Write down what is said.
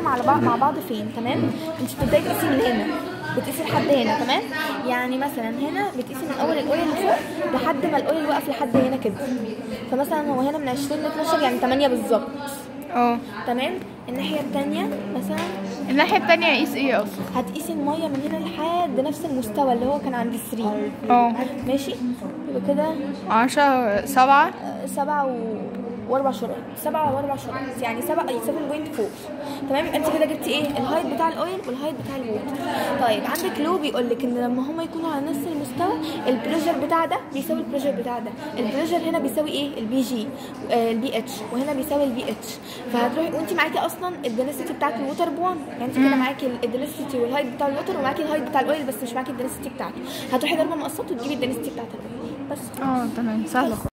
بتقيسهم على بعض مع بعض فين تمام انت بتبداي تقيسي من هنا بتقيسي لحد هنا تمام يعني مثلا هنا بتقيسي من اول الاويل اللي فوق لحد ما الاويل واقف لحد هنا كده فمثلا هو هنا من 20 ل 12 يعني 8 بالظبط اه تمام الناحيه الثانيه مثلا الناحيه التانية اقيس ايه اصلا هتقيسي الميه من هنا لحد نفس المستوى اللي هو كان عند 3 اه ماشي يبقى كده عشرة سبعة آه، سبعة و... واربع شرايط سبعة واربع شرايط يعني سبعة 7.4 تمام انت كده جبتي ايه الهايت بتاع الاويل والهايت بتاع الووتر طيب عندك لو بيقول لك ان لما هما يكونوا على نفس المستوى البريشر بتاع ده بيساوي البريشر بتاع ده البريشر هنا بيساوي ايه البي جي آه البي اتش وهنا بيساوي البي اتش فهتروحي وانت معاكي اصلا الدنسيتي بتاعت الووتر بوان يعني انت كده معاكي الدنسيتي والهايت بتاع الووتر ومعاكي الهايت بتاع الاويل بس مش معاكي الدنسيتي بتاعته هتروحي ضربه مقصات وتجيبي الدنسيتي بتاعت الاويل بس اه تمام سهلة